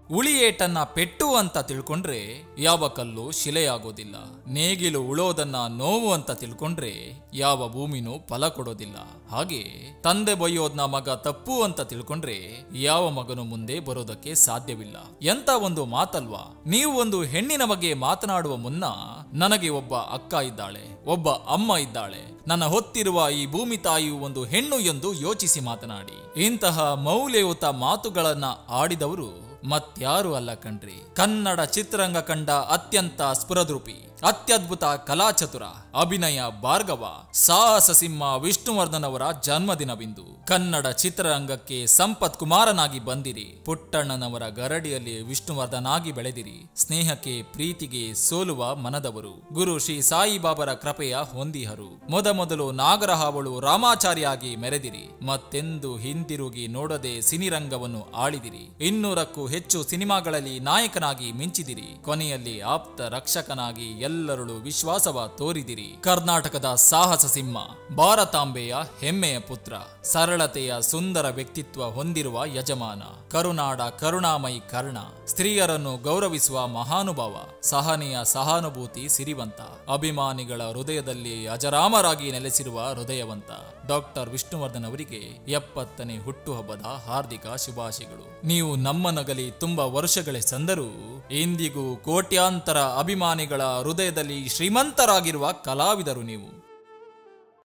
ಉಳಿಯೇಟನ್ನ ಪೆಟ್ಟು ಅಂತ ತಿಳ್ಕೊಂಡ್ರೆ ಯಾವ ಕಲ್ಲು ಶಿಲೆಯಾಗೋದಿಲ್ಲ ನೇಗಿಲು ಉಳೋದನ್ನ ನೋವು ಅಂತ ತಿಳ್ಕೊಂಡ್ರೆ ಯಾವ ಭೂಮಿನೂ ಫಲ ಕೊಡೋದಿಲ್ಲ ಹಾಗೆ ತಂದೆ ಬೈಯೋದ್ನ ಮಗ ತಪ್ಪು ಅಂತ ತಿಳ್ಕೊಂಡ್ರೆ ಯಾವ ಮಗನು ಮುಂದೆ ಬರೋದಕ್ಕೆ ಸಾಧ್ಯವಿಲ್ಲ ಎಂತ ಒಂದು ಮಾತಲ್ವಾ ನೀವು ಒಂದು ಹೆಣ್ಣಿನ ಬಗ್ಗೆ ಮಾತನಾಡುವ ಮುನ್ನ ನನಗೆ ಒಬ್ಬ ಅಕ್ಕ ಇದ್ದಾಳೆ ಒಬ್ಬ ಅಮ್ಮ ಇದ್ದಾಳೆ ನನ್ನ ಹೊತ್ತಿರುವ ಈ ಭೂಮಿ ತಾಯಿಯು ಒಂದು ಹೆಣ್ಣು ಎಂದು ಯೋಚಿಸಿ ಮಾತನಾಡಿ ಇಂತಹ ಮೌಲ್ಯಯುತ ಮಾತುಗಳನ್ನ ಆಡಿದವರು ಮತ್ಯಾರು ಅಲ್ಲ ಕಣ್ರಿ ಕನ್ನಡ ಚಿತ್ರರಂಗ ಕಂಡ ಅತ್ಯಂತ ಸ್ಫುರದ್ರೂಪಿ ಅತ್ಯದ್ಭುತ ಕಲಾಚತುರ ಅಭಿನಯ ಭಾರ್ಗವ ಸಾಹಸ ಸಿಂಹ ವಿಷ್ಣುವರ್ಧನ್ ಅವರ ಜನ್ಮದಿನವಿಂದು ಕನ್ನಡ ಚಿತ್ರರಂಗಕ್ಕೆ ಸಂಪತ್ ಕುಮಾರನಾಗಿ ಬಂದಿರಿ ಪುಟ್ಟಣ್ಣನವರ ಗರಡಿಯಲ್ಲಿ ವಿಷ್ಣುವರ್ಧನ್ ಆಗಿ ಬೆಳೆದಿರಿ ಸ್ನೇಹಕ್ಕೆ ಪ್ರೀತಿಗೆ ಸೋಲುವ ಮನದವರು ಗುರು ಶ್ರೀ ಸಾಯಿಬಾಬರ ಕೃಪೆಯ ಹೊಂದಿಹರು ಮೊದಮೊದಲು ನಾಗರಹಾವಳು ರಾಮಾಚಾರಿಯಾಗಿ ಮೆರೆದಿರಿ ಮತ್ತೆಂದು ಹಿಂದಿರುಗಿ ನೋಡದೆ ಸಿನಿರಂಗವನ್ನು ಆಳಿದಿರಿ ಇನ್ನೂರಕ್ಕೂ ಹೆಚ್ಚು ಸಿನಿಮಾಗಳಲ್ಲಿ ನಾಯಕನಾಗಿ ಮಿಂಚಿದಿರಿ ಕೊನೆಯಲ್ಲಿ ಆಪ್ತ ರಕ್ಷಕನಾಗಿ ಎಲ್ಲರಳು ವಿಶ್ವಾಸವ ತೋರಿದಿರಿ ಕರ್ನಾಟಕದ ಸಾಹಸ ಸಿಂಹ ಭಾರತಾಂಬೆಯ ಹೆಮ್ಮೆಯ ಪುತ್ರ ಸರಳತೆಯ ಸುಂದರ ವ್ಯಕ್ತಿತ್ವ ಹೊಂದಿರುವ ಯಜಮಾನ ಕರುನಾಡ ಕರುಣಾಮಯಿ ಕರ್ಣ ಸ್ತ್ರೀಯರನ್ನು ಗೌರವಿಸುವ ಮಹಾನುಭಾವ ಸಹನೆಯ ಸಹಾನುಭೂತಿ ಸಿರಿವಂತ ಅಭಿಮಾನಿಗಳ ಹೃದಯದಲ್ಲಿ ಅಜರಾಮರಾಗಿ ನೆಲೆಸಿರುವ ಹೃದಯವಂತ ಡಾಕ್ಟರ್ ವಿಷ್ಣುವರ್ಧನ್ ಅವರಿಗೆ ಎಪ್ಪತ್ತನೇ ಹುಟ್ಟುಹಬ್ಬದ ಹಾರ್ದಿಕ ಶುಭಾಶಯಗಳು ನೀವು ನಮ್ಮ ನಗಲಿ ತುಂಬಾ ವರ್ಷಗಳೇ ಸಂದರೂ ಇಂದಿಗೂ ಕೋಟ್ಯಾಂತರ ಅಭಿಮಾನಿಗಳ ಹೃದಯದಲ್ಲಿ ಶ್ರೀಮಂತರಾಗಿರುವ ಕಲಾವಿದರು ನೀವು